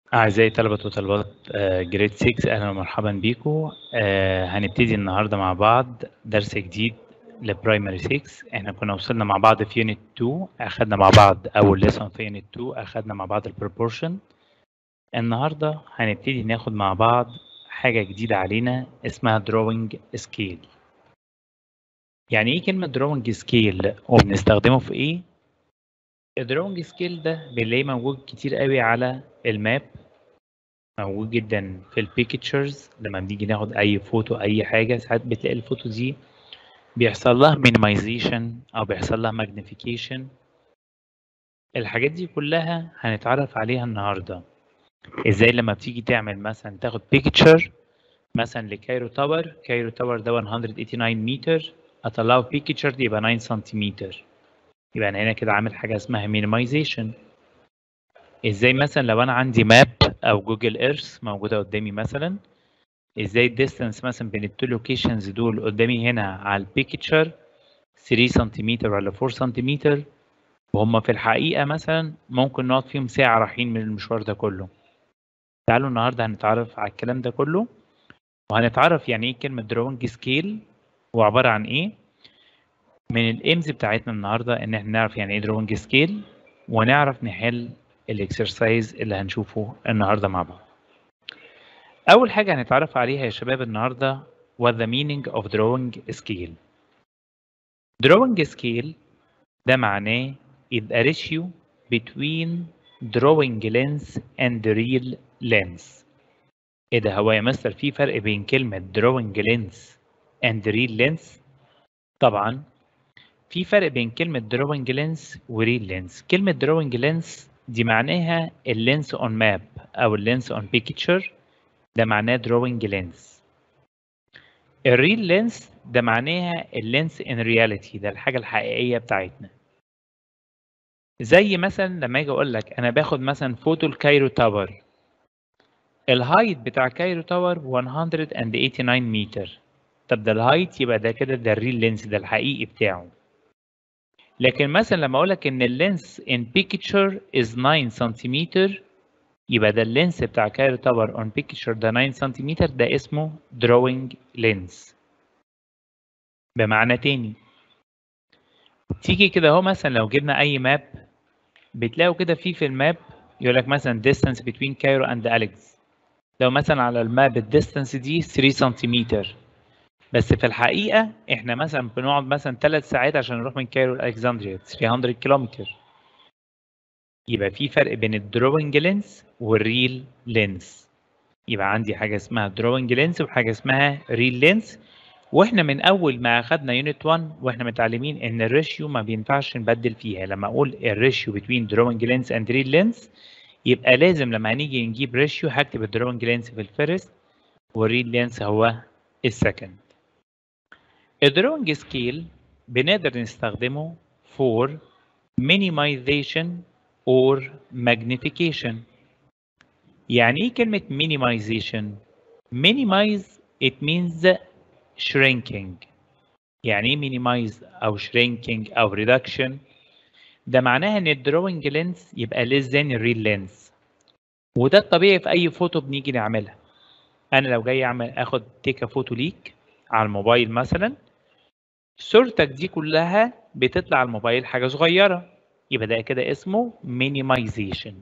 أعزائي طلبة وطالبات جريد 6 أهلا ومرحبا بيكم آه، هنبتدي النهاردة مع بعض درس جديد لبرايمري 6 احنا كنا وصلنا مع بعض في يونت 2 أخدنا مع بعض أول ليسون في يونت 2 أخدنا مع بعض البروبورشن النهاردة هنبتدي ناخد مع بعض حاجة جديدة علينا اسمها drawing scale يعني ايه كلمة drawing scale وبنستخدمه في ايه؟ الدرونج سكيل ده بنلاقيه موجود كتير قوي على الماب موجود جدا في البيكتشرز لما بنيجي ناخد اي فوتو اي حاجه ساعات بتلاقي الفوتو دي بيحصل لها مينيمايزيشن او بيحصل لها ماجنيفيكيشن الحاجات دي كلها هنتعرف عليها النهارده ازاي لما بتيجي تعمل مثلا تاخد بيكتشر مثلا لكايرو تاور كايرو تاور ده 189 متر اطلعه بيكتشر دي يبقى 9 سنتيمتر يبقى انا هنا كده عامل حاجه اسمها مينيمايزيشن ازاي مثلا لو انا عندي ماب او جوجل ايرث موجوده قدامي مثلا ازاي الديستانس مثلا بين التو لوكيشنز دول قدامي هنا على البيكتشر 3 سنتيمتر ولا 4 سنتيمتر وهم في الحقيقه مثلا ممكن نقعد فيهم ساعه رايحين من المشوار ده كله تعالوا النهارده هنتعرف على الكلام ده كله وهنتعرف يعني ايه كلمه دروينج سكيل وعباره عن ايه من الايمز بتاعتنا النهارده ان احنا نعرف يعني ايه دروينج سكيل ونعرف نحل الاكسرسايز اللي هنشوفه النهارده مع بعض. اول حاجه هنتعرف عليها يا شباب النهارده what the meaning of drawing scale. drawing scale ده معناه is a ratio between drawing length and real length. ايه ده هو يا مستر في فرق بين كلمه drawing length and real length؟ طبعا في فرق بين كلمة drawing lens وريل lens كلمة drawing lens دي معناها اللينس on map أو اللينس on picture ده معناه drawing lens الريل lens ده معناها اللينس in reality ده الحاجة الحقيقية بتاعتنا زي مثلا لما اجي اقول لك انا باخد مثلا فوتو الكايرو تاور الهايت بتاع كايرو تاور 189 متر طب ده الهايت يبقى ده كده ده الريل لينس ده الحقيقي بتاعه لكن مثلا لما اقول لك ان اللينس ان بيكتشر از 9 سنتيمتر يبقى ده اللينس بتاع كايرو تاور اون بيكتشر ده 9 سنتيمتر ده اسمه دروينج لينس بمعنى تاني تيجي كده اهو مثلا لو جبنا اي ماب بتلاقوا كده في في الماب يقول لك مثلا distance between كايرو and أليكس لو مثلا على الماب الديستانس دي 3 سنتيمتر بس في الحقيقة احنا مثلا بنقعد مثلا ثلاث ساعات عشان نروح من كايرو لألكسندريا 300 كيلومتر يبقى في فرق بين الدروينج لينس والريل لينس يبقى عندي حاجة اسمها دروينج لينس وحاجة اسمها ريل لينس واحنا من اول ما اخدنا يونت 1 واحنا متعلمين ان الريشيو ما بينفعش نبدل فيها لما اقول الريشيو بين دروينج لينس اند ريل لينس يبقى لازم لما هنيجي نجيب ريشيو هكتب الدروينج لينس في الفيرست والريل لينس هو السكند الدرونج سكيل بنقدر نستخدمه for minimization or magnification يعني ايه كلمة minimization؟ minimize it means shrinking يعني ايه minimize او shrinking او reduction ده معناها ان الدروينج لينس يبقى less than الريل لينس وده الطبيعي في اي فوتو بنيجي نعملها انا لو جاي اعمل اخد تيكا فوتو ليك على الموبايل مثلا صورتك دي كلها بتطلع على الموبايل حاجه صغيره يبقى ده كده اسمه مينيمايزيشن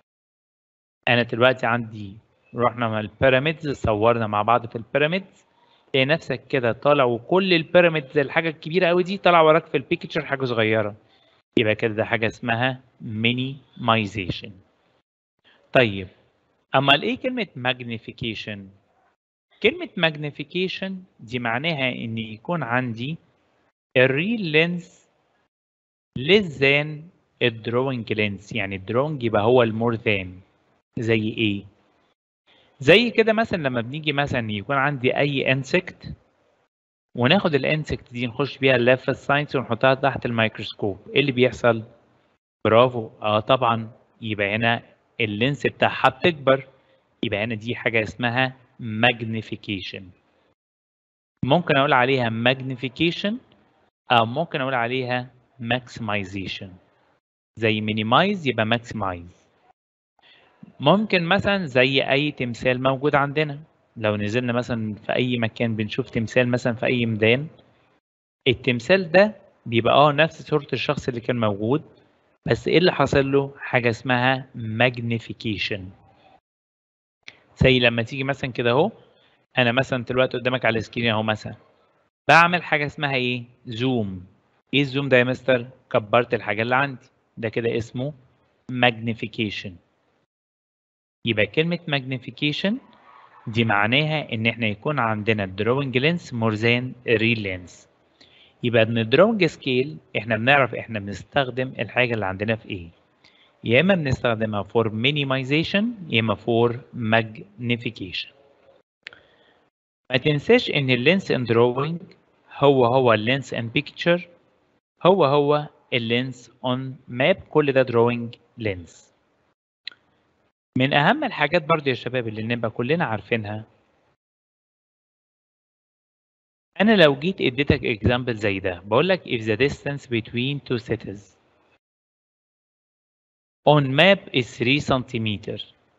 انا دلوقتي عندي رحنا مع البيراميدز صورنا مع بعض في البيراميدز تلاقي نفسك كده طالع وكل البيراميدز الحاجه الكبيره قوي دي طالعه وراك في البيكتشر حاجه صغيره يبقى كده ده حاجه اسمها مينيمايزيشن طيب اما ايه كلمه ماجنيفيكيشن كلمة magnification دي معناها إن يكون عندي الريل لينس less than الدروينج لينس يعني الدروينج يبقى هو المور ذان زي إيه؟ زي كده مثلا لما بنيجي مثلا يكون عندي أي انسكت وناخد الانسكت دي نخش بيها اللافة ساينس ونحطها تحت الميكروسكوب إيه اللي بيحصل؟ برافو اه طبعا يبقى هنا اللينس بتاعها بتكبر يبقى هنا دي حاجة اسمها magnification ممكن اقول عليها magnification او ممكن اقول عليها maximization زي minimize يبقى maximize ممكن مثلا زي اي تمثال موجود عندنا لو نزلنا مثلا في اي مكان بنشوف تمثال مثلا في اي ميدان التمثال ده بيبقى اه نفس صورة الشخص اللي كان موجود بس ايه اللي حصل له حاجة اسمها magnification زي لما تيجي مثلا كده اهو انا مثلا دلوقتي قدامك على السكرين اهو مثلا بعمل حاجة اسمها ايه زوم ايه الزوم ده يا مستر كبرت الحاجة اللي عندي ده كده اسمه magnification يبقى كلمة magnification دي معناها ان احنا يكون عندنا drawing lens more than real lens يبقى ان الدرونج سكيل احنا بنعرف احنا بنستخدم الحاجه اللي عندنا في ايه يا اما بنستخدمها for minimization يا اما for magnification ما تنساش ان اللينس ان دروينج هو هو اللينس ان بيكتشر هو هو اللينس اون ماب كل ده دروينج لينس من اهم الحاجات برضه يا شباب اللي نبقى كلنا عارفينها انا لو جيت اديتك اكزامبل زي ده بقول لك if the distance between two cities on map is 3 centimeter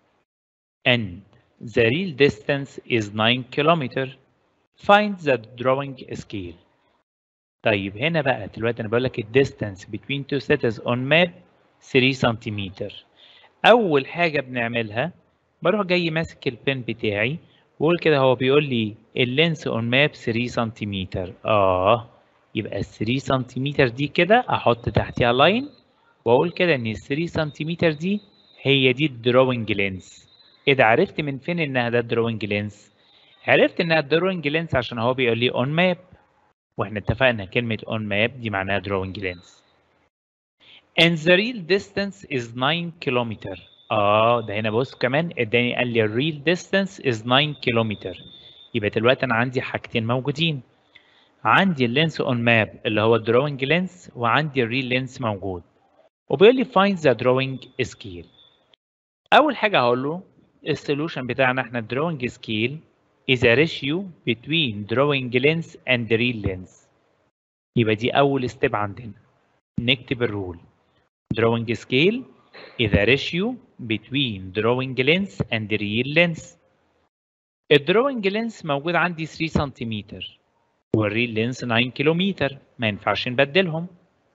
and the real distance is 9 kilometer find the drawing scale طيب هنا بقى دلوقتي انا بقول لك الديستانس between two cities on map 3 سنتيمتر اول حاجه بنعملها بروح جاي ماسك البن بتاعي واقول كده هو بيقول لي اللينس اون ماب 3 سنتيمتر اه يبقى ال 3 سنتيمتر دي كده احط تحتها لاين واقول كده ان ال 3 سنتيمتر دي هي دي الدروينج لينس ايه ده عرفت من فين انها ده الدروينج لينس عرفت انها الدروينج لينس عشان هو بيقول لي اون ماب واحنا اتفقنا كلمه اون ماب دي معناها دروينج لينس and the real distance is 9 كيلومتر اه ده هنا بص كمان اداني قال لي الريل ديستانس از 9 كيلومتر يبقى دلوقتي انا عندي حاجتين موجودين عندي اللينس اون ماب اللي هو الدروينج لينس وعندي الريل لينس موجود وبيقول لي find the drawing scale اول حاجه هقول له السولوشن بتاعنا احنا drawing scale is a ratio between drawing lens and real lens يبقى دي اول ستيب عندنا نكتب الرول drawing scale is a ratio between drawing lens and real lens. الدروينج لينس موجود عندي 3 سنتيمتر والريل لينس 9 كيلومتر ما ينفعش نبدلهم.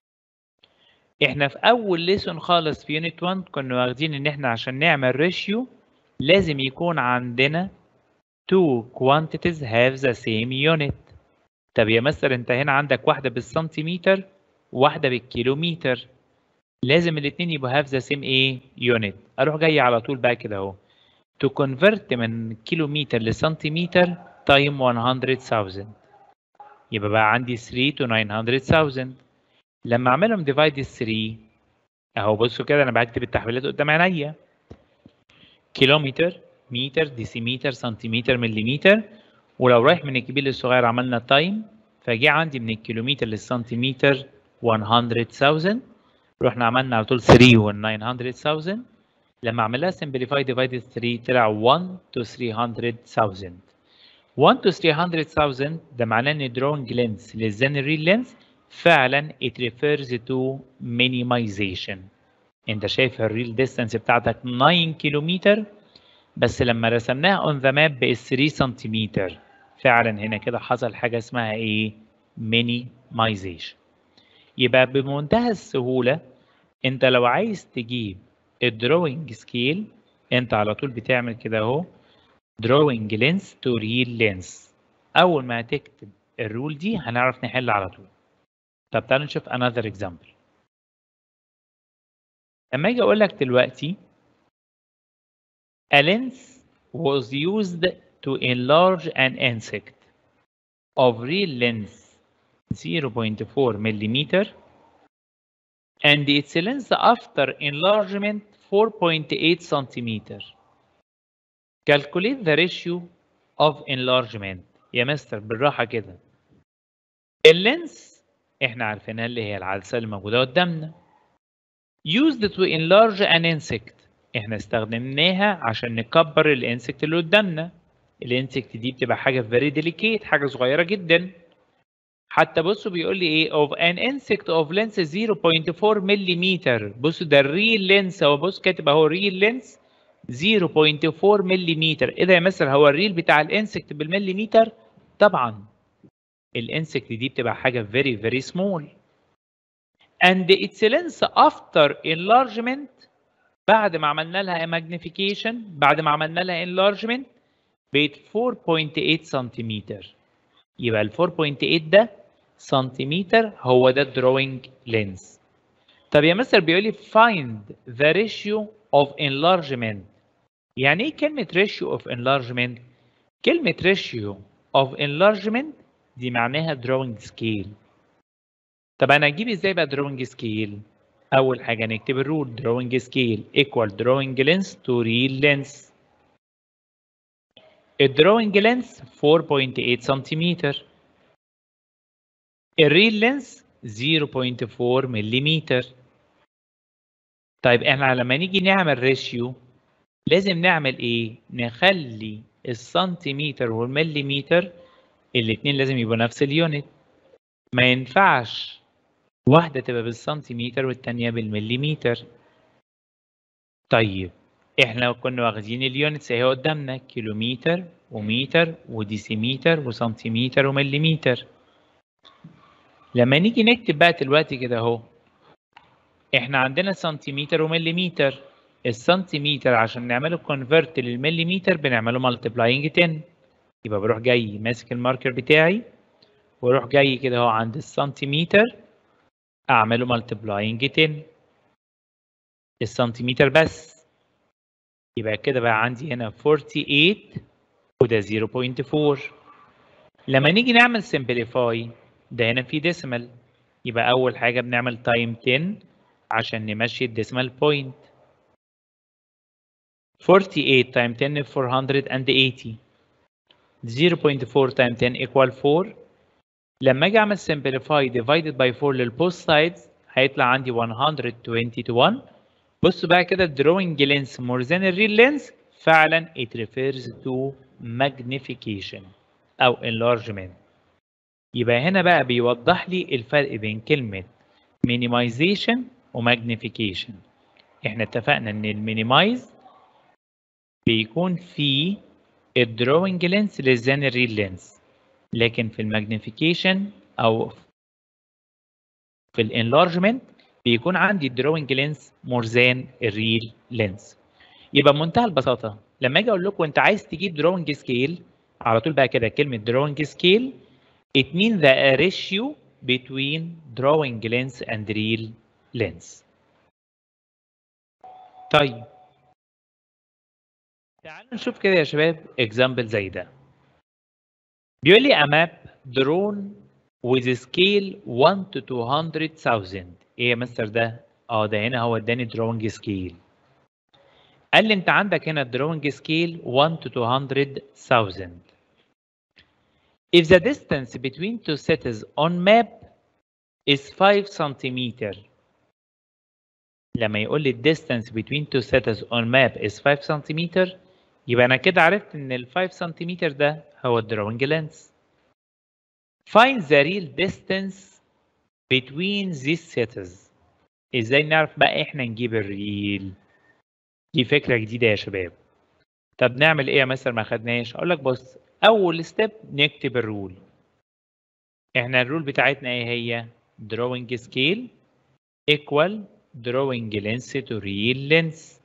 احنا في اول ليسون خالص في يونت 1 كنا واخدين ان احنا عشان نعمل ريشيو لازم يكون عندنا two quantities have the same unit. طب يا مستر انت هنا عندك واحده بالسنتيمتر وواحده بالكيلومتر. لازم الاثنين يبقوا have the same ايه unit اروح جاي على طول بقى كده اهو to convert من كيلومتر لسنتيمتر time 100,000 يبقى بقى عندي 3 to 900,000 لما اعملهم divide 3 اهو بصوا كده انا بكتب التحويلات قدام عينيا كيلومتر متر ديسيمتر سنتيمتر مليمتر ولو رايح من الكبير للصغير عملنا تايم فجي عندي من الكيلومتر للسنتيمتر 100,000 رحنا عملنا على طول 3 و 900000 لما عملها simplify divided 3 طلع 1 to 300000 1 to 300000 ده معناه ان drawing lens less than real lens فعلا it refers to minimization انت شايف الريل ديستانس بتاعتك 9 كيلومتر بس لما رسمناها on the map بقت 3 سنتيمتر فعلا هنا كده حصل حاجه اسمها ايه minimization يبقى بمنتهى السهولة انت لو عايز تجيب الدروينج سكيل انت على طول بتعمل كده اهو drawing lens to real lens اول ما هتكتب الرول دي هنعرف نحل على طول طب تعالوا نشوف another example لما اجي اقول لك دلوقتي a lens was used to enlarge an insect of real length 0.4 millimeter and its length after enlargement 4.8 centimeter. Calculate the ratio of enlargement. يا مستر بالراحة كده. اللينس احنا عارفينها اللي هي العدسة اللي موجودة قدامنا. Used to enlarge an insect. احنا استخدمناها عشان نكبر الانسكت اللي قدامنا. الانسكت دي بتبقى حاجة very delicate حاجة صغيرة جدا. حتى بصوا بيقول لي ايه of an insect of length 0.4 ملم بصوا ده الريل لينس هو بص كاتب اهو ريل لينس 0.4 ملم ايه ده يا مستر هو الريل بتاع الانسكت بالمليمتر طبعا الانسكت دي بتبقى حاجه very very small and its length after enlargement بعد ما عملنا لها magnification بعد ما عملنا لها enlargement بقت 4.8 سنتيمتر يبقى ال 4.8 ده سنتيمتر هو ده الدروينج لينس طب يا مستر بيقول لي find the ratio of enlargement يعني ايه كلمة ratio of enlargement؟ كلمة ratio of enlargement دي معناها drawing scale طب انا اجيب ازاي بقى drawing scale؟ اول حاجة نكتب الرول drawing scale equal drawing length to real length الدروينج لينس 4.8 سنتيمتر الريل لينس 0.4 مليمتر طيب احنا لما نيجي نعمل ريشيو لازم نعمل ايه نخلي السنتيمتر والمليمتر الاتنين لازم يبقوا نفس اليونت ما ينفعش واحدة تبقى بالسنتيمتر والتانية بالمليمتر طيب احنا كنا واخدين اليونتس اهي قدامنا كيلومتر ومتر وديسيمتر وسنتيمتر ومليمتر لما نيجي نكتب بقى دلوقتي كده اهو احنا عندنا سنتيمتر ومليمتر السنتيمتر عشان نعمله كونفرت للمليمتر بنعمله مالتبلاينج 10 يبقى بروح جاي ماسك الماركر بتاعي واروح جاي كده اهو عند السنتيمتر اعمله مالتبلاينج 10 السنتيمتر بس يبقى كده بقى عندي هنا 48 وده 0.4 لما نيجي نعمل simplify ده هنا في ديسيمال يبقى أول حاجة بنعمل تايم 10 عشان نمشي الديسيمال بوينت 48 تايم 10 480 0.4 تايم 10 equal 4 لما اجي اعمل simplify divided by 4 للبوست سايدز هيطلع عندي 120 to 1 بصوا بقى كده drawing lens more than a real lens فعلا it refers to magnification او enlargement يبقى هنا بقى بيوضح لي الفرق بين كلمة minimization و magnification احنا اتفقنا ان المينيمايز بيكون في الدروينج لينس less than الريل لينس لكن في الماجنيفيكيشن او في الانلارجمنت بيكون عندي الدروينج لينس مور ذان الريل لينس يبقى بمنتهى البساطه لما اجي اقول لكم انت عايز تجيب دروينج سكيل على طول بقى كده كلمه drawing scale it means the ratio between drawing length and real length طيب تعالوا نشوف كده يا شباب example زي ده بيقول لي a map drawn with scale 1 to 200,000 ايه يا مستر ده اه ده هنا هو اداني drawing scale قال لي انت عندك هنا drawing scale 1 to 200,000 If the distance between two cities on map is 5 centimeter لما يقول لي distance between two cities on map is 5 centimeter يبقى انا كده عرفت ان ال 5 سنتيمتر ده هو الدراونج لينس Find the real distance between these cities ازاي نعرف بقى احنا نجيب الريل دي فكرة جديدة يا شباب طب نعمل ايه يا مستر ما خدناش اقول لك بص اول ستيب نكتب الرول احنا الرول بتاعتنا ايه هي drawing scale equal drawing length to real length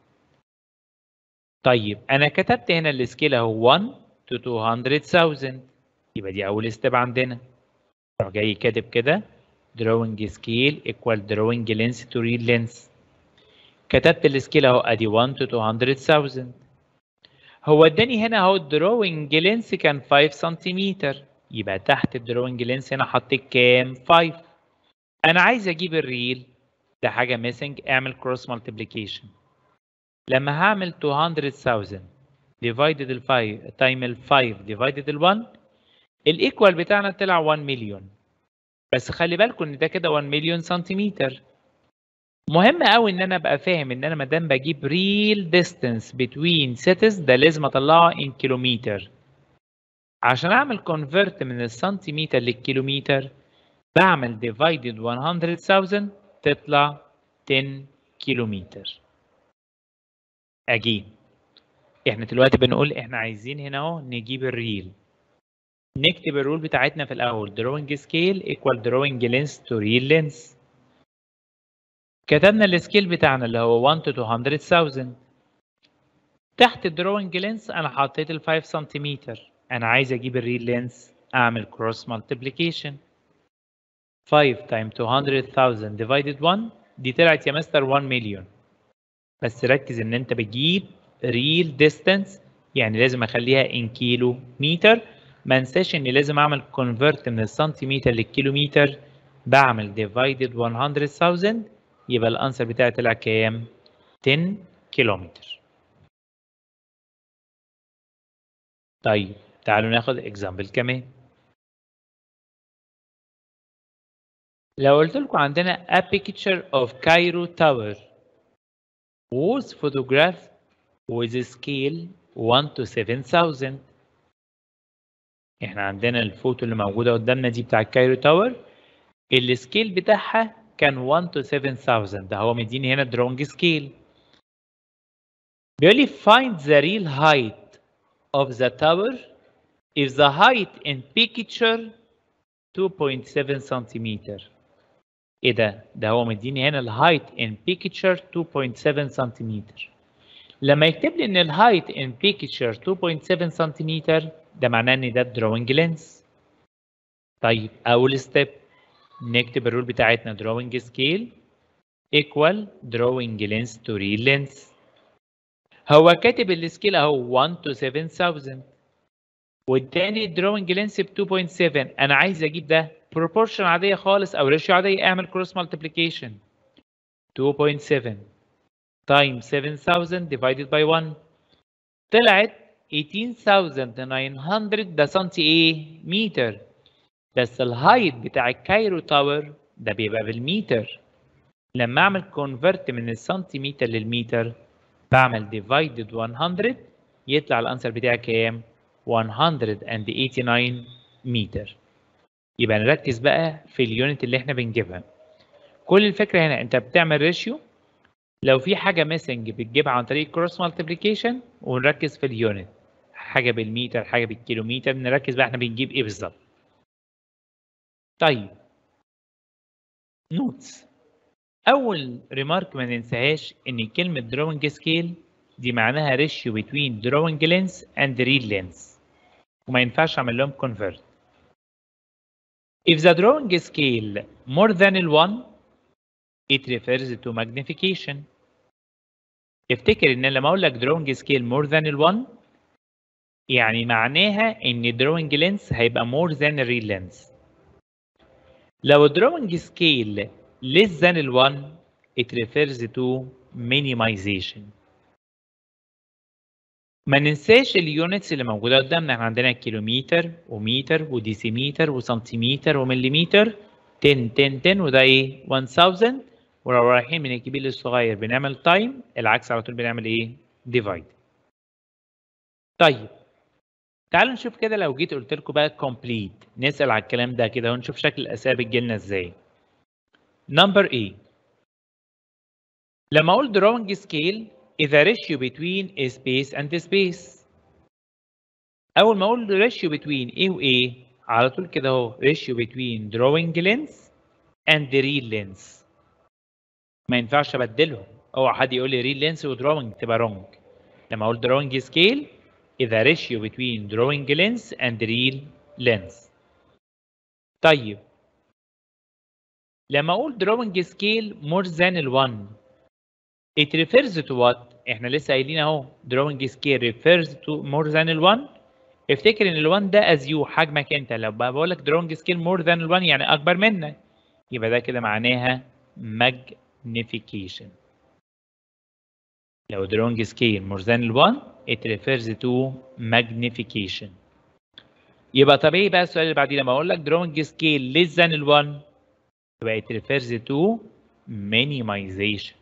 طيب انا كتبت هنا السكيل اهو 1 to 200,000 يبقى دي اول ستيب عندنا اروح جاي كاتب كده drawing scale equal drawing length to real length كتبت السكيل اهو ادي 1 to 200,000 هو اداني هنا اهو الدروينج لينس كان 5 سنتيمتر يبقى تحت الدروينج لينس هنا حطيت كام 5 انا عايز اجيب الريل ده حاجه ميسنج اعمل كروس مالتيبليكيشن لما هعمل 200,000 ديفايدد ال 5 تايم ال 5 ديفايدد ال 1 الايكوال بتاعنا طلع 1 مليون بس خلي بالكم ان ده كده 1 مليون سنتيمتر مهم قوي ان انا ابقى فاهم ان انا ما دام بجيب ريل ديستانس بتوين سيتيز ده لازم اطلعه ان كيلومتر عشان اعمل كونفرت من السنتيمتر للكيلومتر بعمل ديفايدد 100,000 تطلع 10 كيلومتر اجين احنا دلوقتي بنقول احنا عايزين هنا اهو نجيب الريل نكتب الرول بتاعتنا في الاول drawing scale equal drawing length to real length كتبنا السكيل بتاعنا اللي هو 1 to 200,000 تحت الدروينج لينس انا حطيت ال 5 سنتيمتر انا عايز اجيب الريل لينس اعمل كروس مالتيبليكيشن 5 times 200,000 divided 1 دي طلعت يا مستر 1 مليون بس ركز ان انت بتجيب ريل ديستانس يعني لازم اخليها ان كيلو متر ما انساش اني لازم اعمل كونفرت من السنتيمتر للكيلومتر بعمل divided 100,000 يبقى الانسر بتاعي طلع كام 10 كيلومتر طيب تعالوا ناخد اكزامبل كمان لو قلت لكم عندنا a picture of Cairo Tower was photographed with a scale 1 to 7000 احنا عندنا الفوتو اللي موجودة قدامنا دي بتاع كايرو تاور السكيل بتاعها كان 1 to 7000 ده هو مديني هنا درونج سكيل بيقول لي find the real height of the tower if the height in picture 2.7 سنتيمتر ايه ده ده هو مديني هنا الهايت in picture 2.7 سنتيمتر لما يكتب لي ان الهايت in picture 2.7 سنتيمتر ده معناه ان ده drawing length طيب اول ستيب نكتب الرول بتاعتنا drawing scale equal drawing length to real length هو كاتب السكيل اهو 1 to 7000 والتاني drawing length ب 2.7 انا عايز اجيب ده proportion عاديه خالص او ريشيو عاديه اعمل cross multiplication 2.7 times 7000 divided by 1 طلعت 18900 ده سنتي ايه متر بس الهايت بتاع الكايرو تاور ده بيبقى بالمتر لما اعمل كونفرت من السنتيمتر للمتر بعمل divided 100 يطلع الانسر بتاعي كام 189 متر يبقى نركز بقى في اليونت اللي احنا بنجيبها كل الفكره هنا انت بتعمل ريشيو لو في حاجه ميسنج بتجيبها عن طريق كروس مالتيبليكيشن ونركز في اليونت حاجه بالمتر حاجه بالكيلومتر نركز بقى احنا بنجيب ايه بالظبط طيب نوتس اول ريمارك ما ننساهاش ان كلمه drawing سكيل دي معناها ريشيو between drawing length and real length وما ينفعش اعمل لهم convert if the drawing scale more than ال1 it refers to magnification افتكر ان لما اقول لك drawing scale more than ال1 يعني معناها ان drawing length هيبقى more than real length لو drawing scale less than ال1 it refers to minimization ما ننساش اليونتس اللي موجوده قدامنا احنا عندنا كيلومتر ومتر وديسيمتر وسنتيمتر ومليمتر 10 10 10 وده ايه 1000 ولو رايحين من الكبير للصغير بنعمل تايم العكس على طول بنعمل ايه ديفايد طيب تعالوا نشوف كده لو جيت قلت لكم بقى كومبليت نسال على الكلام ده كده ونشوف شكل الاسئله بتجي لنا ازاي نمبر A لما اقول drawing scale is a ratio between a space and a space اول ما اقول ratio between A و A على طول كده اهو ratio between drawing length and the real length ما ينفعش ابدلهم اوعى حد يقول لي real length و drawing تبقى wrong لما اقول drawing scale is a ratio between drawing length and real length طيب لما اقول drawing scale more than ال1 it refers to what احنا لسه قايلين اهو drawing scale refers to more than ال1 افتكر ان ال1 ده as you حجمك انت لو بقول لك drawing scale more than ال1 يعني اكبر منك يبقى ده كده معناها magnification لو drawing scale more than ال1 it refers to magnification يبقى طبيعي بقى السؤال اللي بعديه لما اقول لك drawing scale less than ال1 يبقى it refers to minimization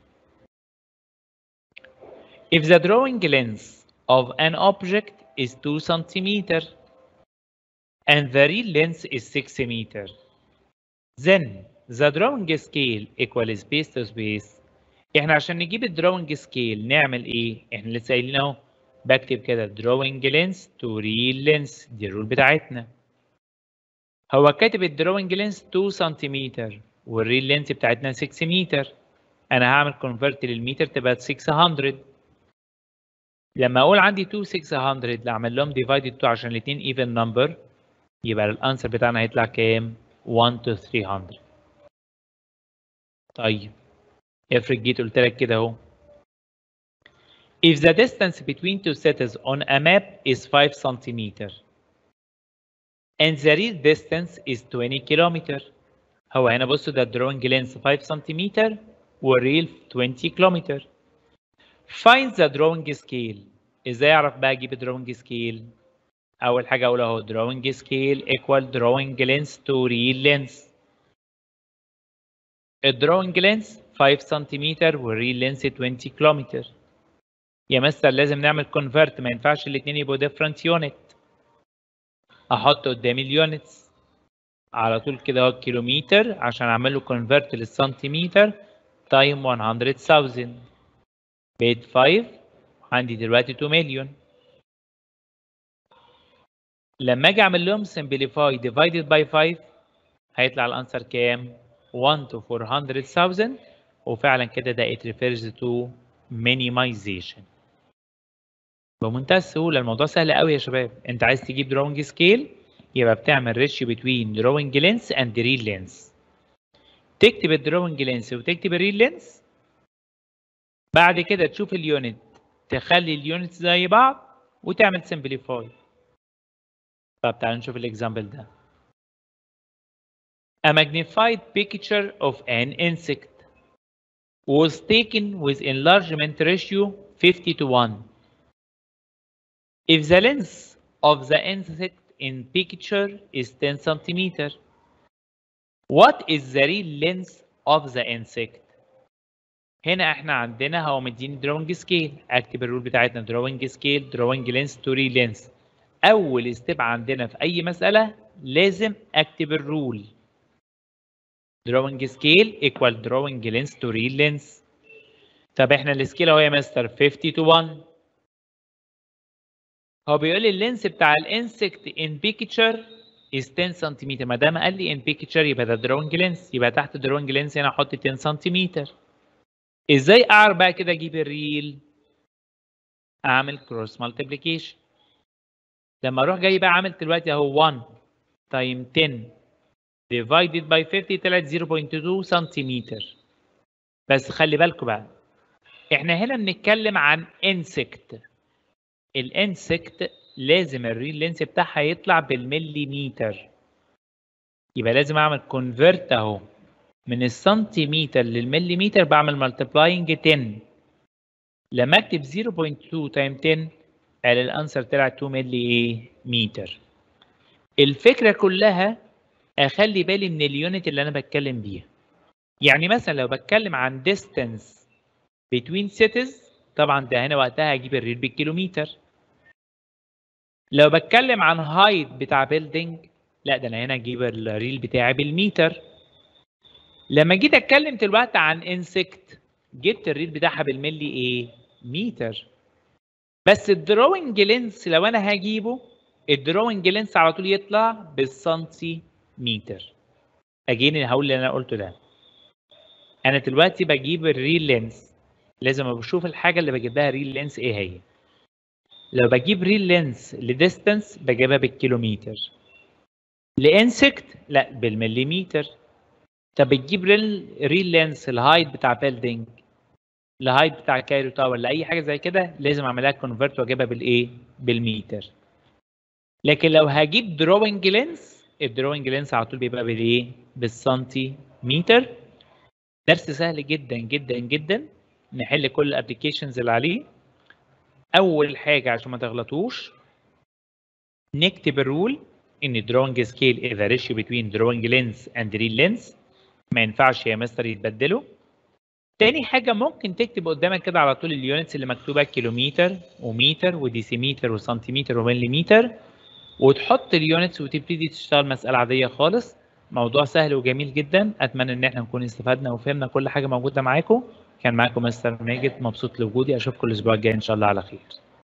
If the drawing length of an object is 2 centimeter and the real length is 6 meter, then the drawing scale equal space to space. احنا عشان نجيب الدراونج سكيل نعمل ايه؟ احنا لسه قايلين اهو بكتب كده drawing length to real length دي الرول بتاعتنا هو كاتب الدروينج لينس 2 سنتيمتر والريل لينس بتاعتنا 6 متر انا هعمل كونفرت للمتر تبقى 600 لما اقول عندي 2 600 اعمل لهم ديفايدد 2 عشان الاثنين ايفن نمبر يبقى الانسر بتاعنا هيطلع كام 1 to 300 طيب افرض جيت قلت لك كده اهو If the distance between two cities on a map is 5 centimeter and the real distance is 20 kilometer هو هنا بصوا ده drawing length 5 centimeter والريل 20 kilometer find the drawing scale ازاي اعرف بقى اجيب drawing scale اول حاجه اقول اهو drawing scale equal drawing length to real length الدروينج لينس 5 سنتيمتر والريل لينس 20 كيلومتر يا مستر لازم نعمل كونفرت ما ينفعش الاثنين يبقوا ديفرنت يونت احط قدامي اليونتس على طول كده اهو كيلومتر عشان اعمل له كونفرت للسنتيمتر تايم 100000 بقت 5 عندي دلوقتي 2 مليون لما اجي اعمل لهم simplify divided by 5 هيطلع الانسر كام 1 to 400,000 وفعلا كده ده it refers to minimization بمنتهى السهولة الموضوع سهل قوي يا شباب انت عايز تجيب drawing scale يبقى بتعمل ratio between drawing length and real length تكتب الدروينج لينس وتكتب الريل لينس بعد كده تشوف اليونت تخلي اليونت زي بعض وتعمل simplify طب تعالوا نشوف الاكزامبل ده A magnified picture of an insect was taken with enlargement ratio 50 to 1. If the length of the insect in picture is 10 centimeter, what is the real length of the insect? هنا احنا عندنا هو مديني drawing scale اكتب الرول بتاعتنا drawing scale drawing length to real length اول ستيب عندنا في اي مساله لازم اكتب الرول drawing scale equal drawing length to real length طب احنا السكيل اهو يا مستر 50 to 1 هو بيقول لي اللينس بتاع الانسكت ان بيكتشر is 10 سنتيمتر ما دام قال لي ان بيكتشر يبقى ده drawing length يبقى تحت drawing length هنا احط 10 سنتيمتر ازاي اعرف بقى كده اجيب الريل اعمل كروس مالتيبليكيشن لما اروح جاي بقى عامل دلوقتي اهو 1 تايم 10 divided by 50 طلعت 0.2 سنتيمتر بس خلي بالكم بقى احنا هنا بنتكلم عن انسكت الانسكت لازم الريل لينس بتاعها يطلع بالمليمتر يبقى لازم اعمل كونفرت اهو من السنتيمتر للمليمتر بعمل ملتبلاينج 10 لما اكتب 0.2 تايم 10 قال الانسر طلع 2 ملي ايه متر الفكره كلها اخلي بالي من اليونت اللي انا بتكلم بيها يعني مثلا لو بتكلم عن distance between cities طبعا ده هنا وقتها هجيب الريل بالكيلومتر لو بتكلم عن هايت بتاع بيلدينج لا ده انا هنا اجيب الريل بتاعي بالمتر لما جيت اتكلم دلوقتي عن انسكت جبت الريل بتاعها بالملي ايه متر بس الدروينج لينس لو انا هجيبه الدروينج لينس على طول يطلع بالسنتي متر اجين هقول اللي انا قلته ده انا دلوقتي بجيب الريل لينس لازم بشوف الحاجه اللي بجيب لها ريل لينس ايه هي لو بجيب ريل لينس لديستانس بجيبها بالكيلومتر لانسكت لا بالمليمتر طب بتجيب ريل ريل لينس الهايت بتاع بيلدينج الهايت بتاع كايرو تاور لاي حاجه زي كده لازم اعملها كونفرت واجيبها بالايه بالمتر لكن لو هجيب دروينج لينس الدروينج لينس على طول بيبقى بالايه بالسنتي متر درس سهل جدا جدا جدا نحل كل الابلكيشنز اللي عليه اول حاجه عشان ما تغلطوش نكتب الرول ان drawing scale is a ratio between drawing length and real length ما ينفعش يا مستر يتبدلوا تاني حاجة ممكن تكتب قدامك كده على طول اليونتس اللي مكتوبة كيلومتر ومتر وديسيمتر وسنتيمتر ومليمتر وتحط اليونتس وتبتدي تشتغل مسألة عادية خالص موضوع سهل وجميل جدا أتمنى إن احنا نكون استفدنا وفهمنا كل حاجة موجودة معاكم كان معاكم مستر ماجد مبسوط لوجودي أشوفكم الأسبوع الجاي إن شاء الله على خير